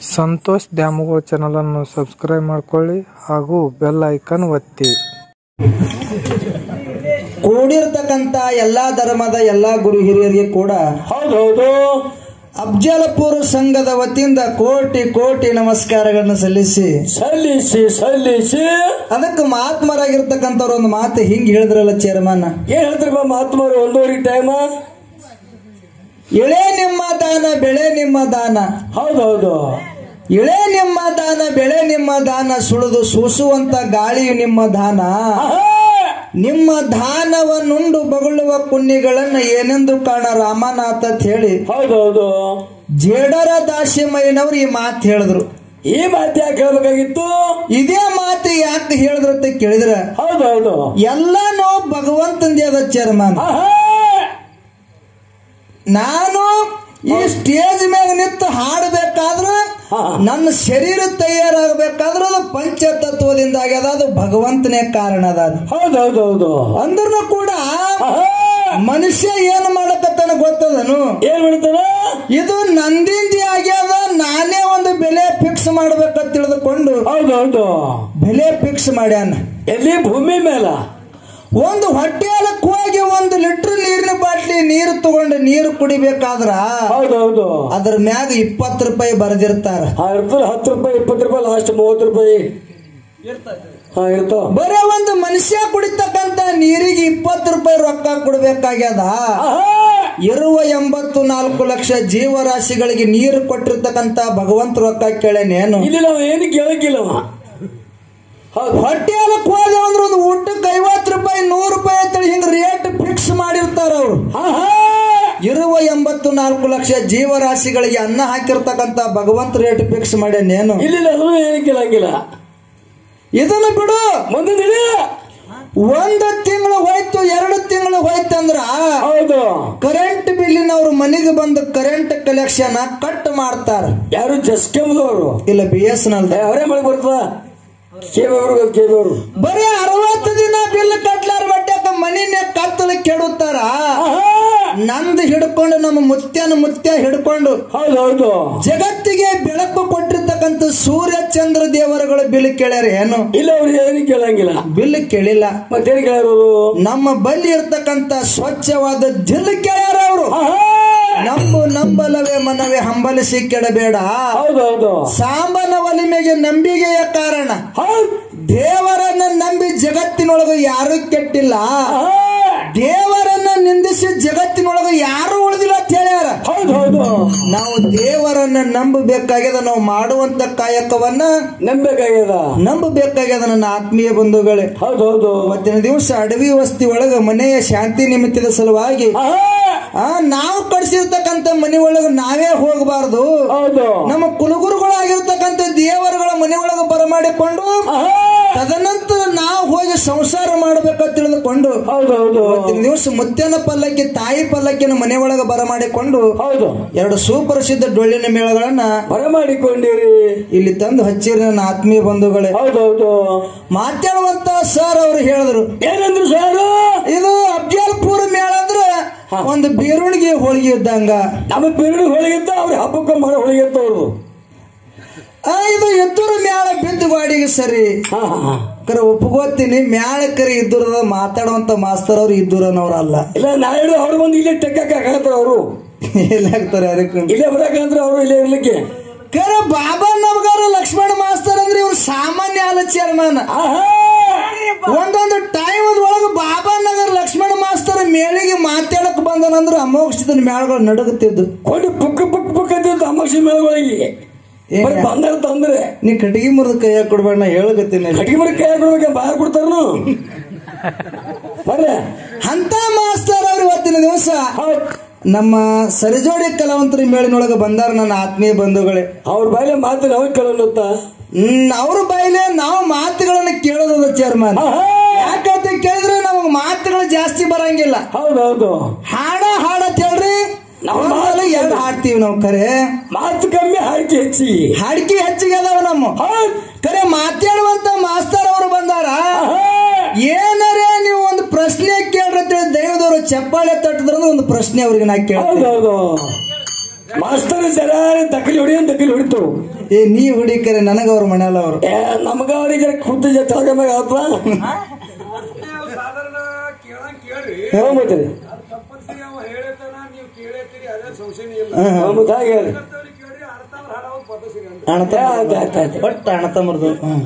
ಸಂತೋಷ್ ದ್ಯಾಮವ್ವ ಚಾನಲನ್ನು ಸಬ್ಸ್ಕ್ರೈಬ್ ಮಾಡ್ಕೊಳ್ಳಿ ಹಾಗೂ ಬೆಲ್ ಐಕನ್ ಒತ್ತಿ ಕೂಡಿರ್ತಕ್ಕಂತ ಎಲ್ಲಾ ಧರ್ಮದ ಎಲ್ಲಾ ಗುರು ಹಿರಿಯರಿಗೆ ಕೂಡ ಹೌದೌದು ಅಫ್ಜಲಪುರ ಸಂಘದ ವತಿಯಿಂದ ಕೋಟಿ ಕೋಟಿ ನಮಸ್ಕಾರಗಳನ್ನು ಸಲ್ಲಿಸಿ ಸಲ್ಲಿಸಿ ಸಲ್ಲಿಸಿ ಅದಕ್ಕೆ ಮಹಾತ್ಮರಾಗಿರ್ತಕ್ಕಂಥವ್ರು ಒಂದು ಮಾತು ಹಿಂಗ್ ಹೇಳಿದ್ರಲ್ಲ ಚೇರ್ಮನ್ ಏನ್ ಹೇಳ್ತಾರಪ್ಪ ಮಹಾತ್ಮರು ಒಂದೂವರೆ ಟೈಮ್ ಇಳೆ ನಿಮ್ಮ ದಾನ ಬೆಳೆ ನಿಮ್ಮ ದಾನ ಹೌದೌದು ಇಳೆ ನಿಮ್ಮ ದಾನ ಬೆಳೆ ನಿಮ್ಮ ದಾನ ಸುಳಿದು ಸೂಸುವಂತ ಗಾಳಿಯು ನಿಮ್ಮ ದಾನ ಆಹಾ! ನಿಮ್ಮ ದಾನವನ್ನುಂಡು ಬಗಳುವ ಪುಣ್ಯಗಳನ್ನ ಏನೆಂದು ಕಾಣ ರಾಮನಾಥ ಅಂತ ಹೇಳಿ ಹೌದೌದು ಜೇಡರ ದಾಸಿಮಯ್ಯನವ್ರು ಈ ಮಾತು ಹೇಳಿದ್ರು ಈ ಮಾತು ಯಾಕೆ ಹೇಳ್ಬೇಕಾಗಿತ್ತು ಇದೇ ಮಾತು ಯಾಕೆ ಹೇಳಿದ್ರು ಅಂತ ಕೇಳಿದ್ರ ಹೌದೌದು ಎಲ್ಲಾನು ಭಗವಂತಂದೇ ಅದ ಚೇರ್ಮನ್ ಆಹಾ! ನಾನು ಈ ಸ್ಟೇಜ್ ಮ್ಯಾಗ ನಿಂತು ಹಾಡಬೇಕಾದ್ರ ಹಾ. ನನ್ನ ಶರೀರ ತಯಾರಾಗಬೇಕಾದ್ರ ಅದು ಪಂಚತತ್ವದಿಂದ ಆಗ್ಯದ ಅದು ಭಗವಂತನೇ ಕಾರಣ ಅದ ಅದು. ಹೌದೌದೌದು ಅಂದ್ರೂ ಕೂಡ ಆಹಾ! ಮನುಷ್ಯ ಏನ್ ಮಾಡಕತ್ತಾನ ಗೊತ್ತದನು ಏನ್ ಮಾಡ್ತಾನ ಇದು ನಂದಿಂದಿ ಆಗ್ಯದ ನಾನೇ ಒಂದು ಬೆಲೆ ಫಿಕ್ಸ್ ಮಾಡ್ಬೇಕಂತ ತಿಳಿದುಕೊಂಡು ಹೌದೌದು ಬೆಲೆ ಫಿಕ್ಸ್ ಮಾಡ್ಯಾನ ಎಲ್ಲಿ ಭೂಮಿ ಮೇಲ ಒಂದು ಹೊಟ್ಟೆಯಲ್ಲಕ್ಕೆ ಹೋಗಿ ಒಂದು ಲೀಟರ್ ನೀರಿನ ಬಾಟ್ಲಿ ನೀರು ತಗೊಂಡು ನೀರು ಕುಡಿಬೇಕಾದ್ರ ಹೌದೌದು ಅದ್ರ ಮ್ಯಾಗ ಇಪ್ಪತ್ತು ರೂಪಾಯಿ ಬರೆದಿರ್ತಾರ ಆ ಇರ್ತದೆ ಹತ್ತು ರೂಪಾಯಿ ಇಪ್ಪತ್ತು ರೂಪಾಯಿ ಲಾಸ್ಟ್ ಮೂವತ್ತು ರೂಪಾಯಿ ಹಾ ಇರ್ತಾವ ಬರೇ ಒಂದು ಮನುಷ್ಯ ಕುಡಿತಕ್ಕಂತ ನೀರಿಗೆ ಇಪ್ಪತ್ತು ರೂಪಾಯಿ ರೊಕ್ಕ ಕೊಡ್ಬೇಕಾಗ್ಯದ ಆಹಾ! ಇರುವ ಎಂಬತ್ತು ನಾಲ್ಕು ಲಕ್ಷ ಜೀವರಾಶಿಗಳಿಗೆ ನೀರು ಕೊಟ್ಟಿರ್ತಕ್ಕಂತ ಭಗವಂತ ರೊಕ್ಕ ಕೇಳೇನೇನು ಇಲ್ಲಿ ನಾವು ಏನು ಕೇಳಕ್ಕಿಲ್ಲ ಅವ. ಹೌದು ಹೊಟ್ಟೆಯಲ್ಲಕ್ಕೆ ಹೋದ ಅಂದ್ರೆ ಒಂದು ಊಟಕ್ಕೆ ಐವತ್ತು ರೂಪಾಯಿ ನೂರು ರೂಪಾಯಿ ಅಂತೇಳಿ ಹಿಂಗ್ ರೇಟ್ ಫಿಕ್ಸ್ ಮಾಡಿರ್ತಾರ ಅವ್ರು ಆಹಾ! ಇರುವ ಎಂಬತ್ತು ನಾಲ್ಕು ಲಕ್ಷ ಜೀವರಾಶಿಗಳಿಗೆ ಅನ್ನ ಹಾಕಿರ್ತಕ್ಕಂತ ಭಗವಂತ ರೇಟ್ ಫಿಕ್ಸ್ ಮಾಡ್ಯಾನೇನು ಇಲ್ಲಿ ಅದನ್ನು ಏನು ಕೇಳಂಗಿಲ್ಲ ಇದನ್ನು ಬಿಡು ಮುಂದೆ ನಿಡಿ ಒಂದು ತಿಂಗಳು ಹೋಯ್ತು ಎರಡು ತಿಂಗಳು ಹೋಯ್ತಂದ್ರ ಹೌದು ಕರೆಂಟ್ ಬಿಲ್ಲಿನವ್ರು ಮನೆಗೆ ಬಂದು ಕರೆಂಟ್ ಕಲೆಕ್ಷನ್ ಕಟ್ ಮಾಡ್ತಾರ ಯಾರು ಜಸ್ಕೆಮ್ದವರು ಇಲ್ಲ ಬಿ ಎಸ್ ಎನ್ ಅವರೇ ಮಾಡಿ ಬರ್ತದ ಕೇಬವರು ಕೇಬವರು ಬರೀ ಅರವತ್ತು ದಿನ ಬಿಲ್ ಕಟ್ಲಾರ ಬಟ್ಟೆಕ ಮನಿನೇ ಕತ್ತಲು ಕೆಡುತ್ತಾರ ನಂದು ಹಿಡ್ಕೊಂಡು ನಮ್ಮ ಮುತ್ಯನ ಮುತ್ಯ ಹಿಡ್ಕೊಂಡು ಹೌದು ಹೌದು ಜಗತ್ತಿಗೆ ಬೆಳಕು ಕೊಟ್ಟಿರ್ತಕ್ಕಂಥ ಸೂರ್ಯ ಚಂದ್ರ ದೇವರುಗಳ ಬಿಲ್ ಕೇಳ್ಯಾರ ಏನು ಇಲ್ಲ ಅವ್ರು ಏನು ಕೇಳಂಗಿಲ್ಲ ಬಿಲ್ ಕೇಳಿಲ್ಲ ಮತ್ತೇನು ಕೇಳೋರು ನಮ್ಮ ಬಲ್ಲಿ ಇರ್ತಕ್ಕಂಥ ಸ್ವಚ್ಛವಾದ ದಿಲ್ ಕೇಳ್ಯಾರ ಅವರು ನಂಬು ನಂಬಲವೇ ಮನವೇ ಹಂಬಲಿಸಿ ಕೆಡಬೇಡ ಹೌದು ಹೌದು ಸಾಂಬನ ಒಲಿಮೆಗೆ ನಂಬಿಕೆಯ ಕಾರಣ ಹೌದು ದೇವರನ್ನ ನಂಬಿ ಜಗತ್ತಿನೊಳಗೆ ಯಾರು ಕೆಟ್ಟಿಲ್ಲ ದೇವರನ್ನ ನಿಂದಿಸಿ ಜಗತ್ತಿನೊಳಗೆ ಯಾರು ಉಳಿದಿಲ್ಲ ಅಂತ ಹೇಳ್ಯಾರ ಹೌದು ಹೌದು ನಾವು ದೇವರನ್ನ ನಂಬಬೇಕಾಗ್ಯದ ನಾವು ಮಾಡುವಂತ ಕಾಯಕವನ್ನ ನಂಬೇಕಾಗ್ಯದ ನಂಬಬೇಕಾಗ್ಯದ ನನ್ನ ಆತ್ಮೀಯ ಬಂಧುಗಳೇ ಹೌದು ಹೌದು ಇವತ್ತಿನ ದಿವಸ ಅಡವಿ ವಸ್ತಿ ಒಳಗ ಮನೆಯ ಶಾಂತಿ ನಿಮಿತ್ತದ ಸಲುವಾಗಿ ಆ ನಾವು ಕಟ್ಸಿರ್ತಕ್ಕಂಥ ಮನೆ ಒಳಗ ನಾವೇ ಹೋಗಬಾರ್ದು ಹೌದು ನಮ್ಮ ಕುಲಗುರುಗಳಾಗಿರ್ತಕ್ಕಂಥ ದೇವರುಗಳ ಮನೆ ಒಳಗ ಬರಮಾಡಿಕೊಂಡು ತದನಂತರ ನಾವು ಹೋಗಿ ಸಂಸಾರ ಮಾಡ್ಬೇಕಂತ ತಿಳಿದುಕೊಂಡು ಹೌದು ಹೌದು ಇವತ್ತಿನ ದಿವಸ ಮುತ್ಯನ ಪಲ್ಲಕ್ಕಿ ತಾಯಿ ಪಲ್ಲಕ್ಕಿನ ಮನೆ ಒಳಗ ಬರಮಾಡಿಕೊಂಡು ಹೌದು ಎರಡು ಸುಪ್ರಸಿದ್ಧ ಡೊಳ್ಳಿನ ಮೇಳಗಳನ್ನ ಹೊರ ಮಾಡಿಕೊಂಡಿರಿ ಇಲ್ಲಿ ತಂದು ಹಚ್ಚಿರಿ ನನ್ನ ಆತ್ಮೀಯ ಬಂಧುಗಳೇ ಹೌದು ಹೌದು ಮಾತಾಡುವಂತ ಸರ್ ಅವರು ಹೇಳಿದ್ರು ಏನಂದ್ರು ಸಾರು ಇದು ಅಫ್ಜಲ್ಪುರ ಮೇಳ ಅಂದ್ರ ಒಂದು ಬೀರುಣಿಗೆ ಹೋಳಿಗೆ ಇದ್ದಂಗ ನಮ್ಮ ಬಿರುಡು ಹೊಳಿಗಿಂತ ಅವ್ರ ಹಬ್ಬಕ್ಕೆ ಮಾಡೋ ಹೊಳಿಗಿಂತ ಅವ್ರದ್ದು ಆ, ಇದು ಎತ್ತೂರು ಮ್ಯಾಳ ಬಿದ್ದು ಗಾಡಿಗೆ ಸರಿ ಹಾ ಹಾ ಹಾ ಕರೆ ಒಪ್ಕೋತೀನಿ ಮ್ಯಾಳಕರಿ ಇದ್ದೂರದ ಮಾತಾಡುವಂತ ಮಾಸ್ತರ್ ಅವ್ರು ಇದ್ದೂರನವ್ರ ಅಲ್ಲ ಇಲ್ಲ ನಾಳೆ ಅವ್ರು ಬಂದು ಇಲ್ಲೇ ತೆಗ್ಗಾಕತ್ತಾರ ಅವರು ಎಲ್ಲಾಗ್ತಾರೆ ಅದಕ್ಕೆ ಇಲ್ಲೇ ಬರಕಂದ್ರೆ ಅವರು ಇಲ್ಲೇ ಇರ್ಲಿಕ್ಕೆ ಕರೆ ಬಾಬಾ ನಮ್ಗಾರ ಲಕ್ಷ್ಮಣ ಮಾಸ್ತರ್ ಅಂದ್ರೆ ಇವ್ರು ಸಾಮಾನ್ಯ ಅಲ್ಲ ಚೇರ್ಮನ್ ಆಹಾ! ಒಂದೊಂದು ಟೈಮ್ ಒಳಗ ಬಾಬಾ ನಗರ್ ಲಕ್ಷ್ಮಣ ಮಾಸ್ತರ್ ಮೇಳಿಗೆ ಮಾತಾಡಕ್ ಬಂದನಂದ್ರ ಅಮೋಕ್ಷದ ಮೇಳಗಳು ನಡುಗುತ್ತಿದ್ದು ಕೊಂಡು ಪುಕ್ಕ ಪುಕ್ಕ ಪುಕ್ಕ ಅಂತ ಅಮಾಕ್ಷಿ ಮೇಳಗಳಿಗೆ ಏನ್? ಬರೀ ಬಂದಾರ ತಂದ್ರೆ ನೀ ಕಟ್ಟಿಗೆ ಮುರಿದ ಕೈಯಾಗ ಕೊಡ್ಬೇಡ ನಾ ಹೇಳಕತ್ತೀನಿ ಕಟ್ಟಿಗೆ ಮರ ಕೈ ಕೊಡ್ಬೇಕು ಬಾಯ್ ಕೊಡ್ತಾರನು ಬರ್ರೆ ಅಂತ ಮಾಸ್ತರ್ ಅವ್ರು ಇವತ್ತಿನ ದಿವಸ ಹೌದ್ ನಮ್ಮ ಸರಿಜೋಡಿ ಕಲಾವಂತರ ಮೇಳಿನೊಳಗ ಬಂದಾರ ನನ್ನ ಆತ್ಮೀಯ ಬಂಧುಗಳೇ ಅವ್ರ ಬಾಯಿಲೆ ಮಾತು ನಾವು ಕೇಳೋಣ ಹ್ಮ್ ಅವ್ರ ಬಾಯಿಲೆ ನಾವು ಮಾತುಗಳನ್ನ ಕೇಳೋದದ ಚೇರ್ಮನ್ ಯಾಕಂತ ಕೇಳಿದ್ರೆ ನಮಗ್ ಮಾತುಗಳು ಜಾಸ್ತಿ ಬರಂಗಿಲ್ಲ ಹೌದೌದು ಹಾಡ ಹಾಡ ಅಂತ ಹೇಳ್ರಿ ನಾವು ಒಂದಲ್ಲ ಎರಡು ಹಾಡ್ತೀವಿ ನಾವು ಕರೆ ಮಾತು ಕಮ್ಮಿ ಹಾಕಿ ಹೆಚ್ಚಿ ಹಾಡಿಕೆ ಹೆಚ್ಚಿಗೆ ಅದಾವ ನಮ್ಮ ಹೌದ್ ಕರೆ ಮಾತಾಡುವಂತ ಮಾಸ್ತರ್ ಅವರು ಬಂದಾರ ಆಹಾ! ಏನರೇ ನೀವು ಒಂದು ಪ್ರಶ್ನೆ ಕೇಳ್ರಿ ಅಂತೇಳಿ ದೈವದವರು ಚಪ್ಪಾಳೆ ತಟ್ಟಿದ್ರ ಒಂದು ಪ್ರಶ್ನೆ ಅವ್ರಿಗೆ ನಾ ಕೇಳ್ತೀನಿ ಹೌದೌದು ಮಾಸ್ತರ್ ಜರ ದಕ್ಕಲಿ ಹೊಡಿ ಅಂತ ದಕ್ಕಲಿ ಹೊಡಿತು ಏ ನೀ ಹುಡುಕರೆ ನನಗ ಅವ್ರ ಮನೆಯಲ್ಲ ಅವ್ರು ಏ ನಮಗ ಅವ್ರಿಗೆ ಖುದ್ದು ಜೊತೆ ಮ್ಯಾಗ ಆತ್ವಾ ಸಾಧಾರಣ ಕೇಳಂಗ್ ಕೇಳ್ರಿ ಹ್ಞೂ ಮತ್ತೆ ತಪ್ಪನ್ಸಿ ಅವ ಹೇಳೇತಾನ ನೀವು ಕೇಳೇತೀರಿ ಅದೇ ಸಂಶಯ ಇಲ್ಲ ಹ್ಞೂ ಮತ್ತೆ ಹಾಗೆ ಹೇಳ್ರಿ. ಅಂತವ್ರಿಗೆ ಕೇಳ್ರಿ ಅರ್ಥವ್ರು ಹಾಡೋದು ಪದ್ಧತಿ ಅಂತ ಅಣತ ಏ, ಆಯ್ತು ಆಯ್ತು ಆಯ್ತು ಒಟ್ಟ ಅಣತಂಬರ್ದು ಹ್ಮ್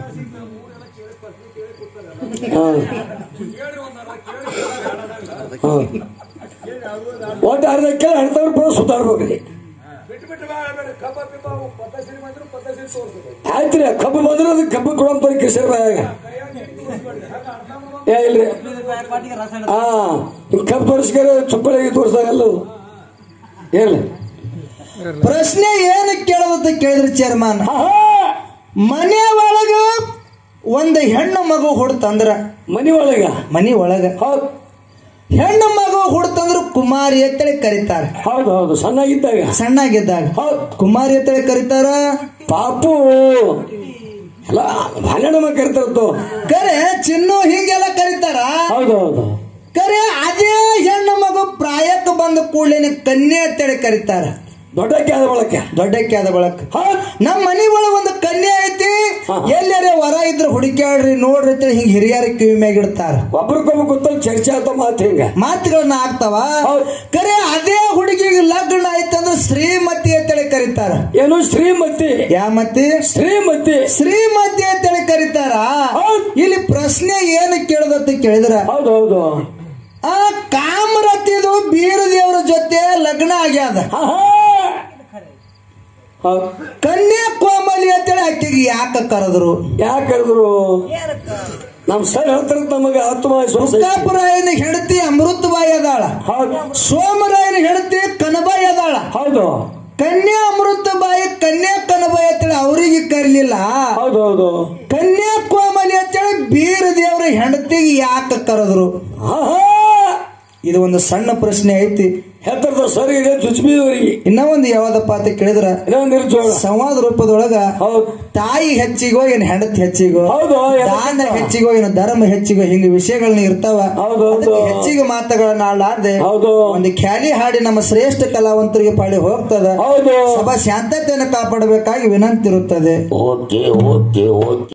ಹ್ಞೂ ಹ್ಞೂ ಒಟ್ಟು ಅರ್ಧ ಕೇಳಿ ಅರ್ಥವ್ರು ಕೂಡ ಸುತ್ತಾಡ್ಬೇಕ್ರಿ ಬಿಟ್ಟು ಬಿಟ್ಟು ಬೇಡ ಕಬ್ಬ ಪಿಬ್ಬ ಅವು ಪದ್ಧತಿ ಬಂದ್ರು ಪದ್ಧತಿ ತೋರಿಸ್ತದೆ ಆಯ್ತು ರೀ ಕಬ್ಬು ಬಂದ್ರೆ ಅದು ಕಬ್ಬು ಕೊಡಂತ ಕಿಸರ್ ಬಾಯಾಗ ಏ ಇಲ್ರಿ ಹಾ ಕಬ್ಬು ತೋರಿಸ್ಕಾರ ಚುಕ್ಕಳಿಗೆ ತೋರ್ಸಾಗಲ್ಲ ಅದು ಹೇಳಿ ಪ್ರಶ್ನೆ ಏನು ಕೇಳೋದಂತ ಕೇಳಿದ್ರಿ ಚೇರ್ಮನ್ ಮನೆ ಒಳಗ ಒಂದು ಹೆಣ್ಣು ಮಗು ಹುಡ್ತಂದ್ರ ಮನಿ ಒಳಗ ಮನಿ ಒಳಗ ಹೌದು ಹೆಣ್ಣು ಮಗು ಹುಡ್ತಂದ್ರ ಕುಮಾರಿ ಅಂತೇಳಿ ಕರೀತಾರ ಹೌದು ಹೌದು ಸಣ್ಣಾಗಿದ್ದಾಗ ಸಣ್ಣಾಗಿದ್ದಾಗ ಹೌದು ಕುಮಾರಿ ಅಂತೇಳಿ ಕರೀತಾರ ಪಾಪು ಎಲ್ಲ ಹನ್ನೆರಡು ಮಕ್ಕಳು ಕರಿತಾರತ್ತು ಕರೆ ಚಿನ್ನು ಹಿಂಗೆಲ್ಲ ಕರೀತಾರ ಹೌದು ಹೌದು ಕರೆ ಅದೇ ಹೆಣ್ಣು ಮಗು ಪ್ರಾಯಕ್ಕೆ ಬಂದ ಕೂಡಲೇ ಕನ್ಯೆ ಅಂತೇಳಿ ಕರೀತಾರ ದೊಡ್ಡಕ್ಕೆ ಆದ ಬಳಕೆ ದೊಡ್ಡಕ್ಕೆ ಆದ ಬಳಕ ಹೌದು ನಮ್ಮ ಮನಿ ಒಳಗ ಒಂದು ಕನ್ಯೆ ಐತಿ ಹಾ. ಎಲ್ಲಾರೆ ವರ ಇದ್ರ ಹುಡುಕ್ಯಾಡ್ರಿ ನೋಡ್ರಿ ಅಂತೇಳಿ ಹಿಂಗ ಹಿರಿಯರ ಕಿವಿ ಮ್ಯಾಗ ಇಡ್ತಾರ ಒಬ್ರಿಗೊಬ್ಬ ಗೊತ್ತಲ್ಲ ಚರ್ಚೆ ಆತ ಮಾತು ಹಿಂಗ ಮಾತುಗಳನ್ನ ಆಗ್ತಾವ ಹೌದ್. ಕರೆ ಅದೇ ಹುಡುಗಿಗೆ ಲಗ್ನ ಆಯ್ತಂದ್ರ ಶ್ರೀಮತಿ ಅಂತೇಳಿ ಕರೀತಾರ ಏನು ಶ್ರೀಮತಿ ಯಾಮತಿ ಶ್ರೀಮತಿ ಶ್ರೀಮತಿ ಅಂತೇಳಿ ಕರೀತಾರ ಹೌದ್. ಇಲ್ಲಿ ಪ್ರಶ್ನೆ ಏನು ಕೇಳದಂತ ಕೇಳಿದ್ರ ಹೌದು ಹೌದು ಆ ಕಾಮರತಿದು ಬೀರ ದೇವರ ಜೊತೆ ಲಗ್ನ ಆಗ್ಯಾದ ಆಹಾ. ಹೌದು ಕನ್ಯಾ ಕೋಮಲಿ ಅಂತೇಳಿ ಆಕೆಗೆ ಯಾಕ ಕರೆದ್ರು ಯಾಕೆ ಕರೆದ್ರು ನಮ್ ಸರ್ ಹೇಳ್ತಾರ ನಮಗೆ ಆತ್ಮ ವಿಶ್ವಾಸ ಐತಿ. ತುಕ್ಕಾಪುರಾಯನ ಹೆಂಡತಿ ಅಮೃತಬಾಯಿ ಅದಾಳ ಹೌದು ಸೋಮರಾಯನ ಹೆಂಡತಿ ಕನಬಾಯಿ ಅದಾಳ ಹೌದು ಕನ್ಯಾ ಅಮೃತಬಾಯಿ ಕನ್ಯಾ ಕನಬಾಯಿ ಅಂತೇಳಿ ಅವರಿಗೆ ಕರೀಲಿಲ್ಲ ಹೌದು ಹೌದು ಕನ್ಯಾ ಕೋಮಲಿ ಅಂತೇಳಿ ಬೀರ ದೇವರ ಹೆಂಡತಿಗೆ ಯಾಕ ಕರೆದ್ರು ಆಹಾ. ಇದು ಒಂದು ಸಣ್ಣ ಪ್ರಶ್ನೆ ಐತಿ ಹೇಳ್ತಾರ ಸರ್ ಇದೆ ಚುಚ್ಬಿದವರಿಗೆ ಇನ್ನ ಒಂದು ಯಾವ್ದಪ್ಪ ಅಂತ ಕೇಳಿದ್ರ ಇನ್ನೊಂದು ನಿರ್ಜೋಳ ಸಂವಾದ ರೂಪದೊಳಗ ಹೌದು ತಾಯಿ ಹೆಚ್ಚಿಗೋ ಏನ್ ಹೆಂಡತಿ ಹೆಚ್ಚಿಗೋ ಹೌದು, ಎಲ್ಲ ದಾನ ಹೆಚ್ಚಿಗೋ ಏನು ಧರ್ಮ ಹೆಚ್ಚಿಗೋ ಹಿಂಗ ವಿಷಯಗಳನ್ನ ಇರ್ತಾವ ಹೌದು, ಹೌದು. ಅದಕ್ಕೆ ಹೆಚ್ಚಿಗೆ ಮಾತುಗಳನ್ನ ಆಡಲಾರ್ದೆ ಹೌದು ಒಂದು ಖ್ಯಾಲಿ ಹಾಡಿ ನಮ್ಮ ಶ್ರೇಷ್ಠ ಕಲಾವಂತರಿಗೆ ಪಾಳಿ ಹೋಗ್ತದ ಹೌದು ಸಭಾ ಶಾಂತತೆಯನ್ನು ಕಾಪಾಡಬೇಕಾಗಿ ವಿನಂತಿ ಇರುತ್ತದೆ ಓಕೆ ಓಕೆ ಓಕೆ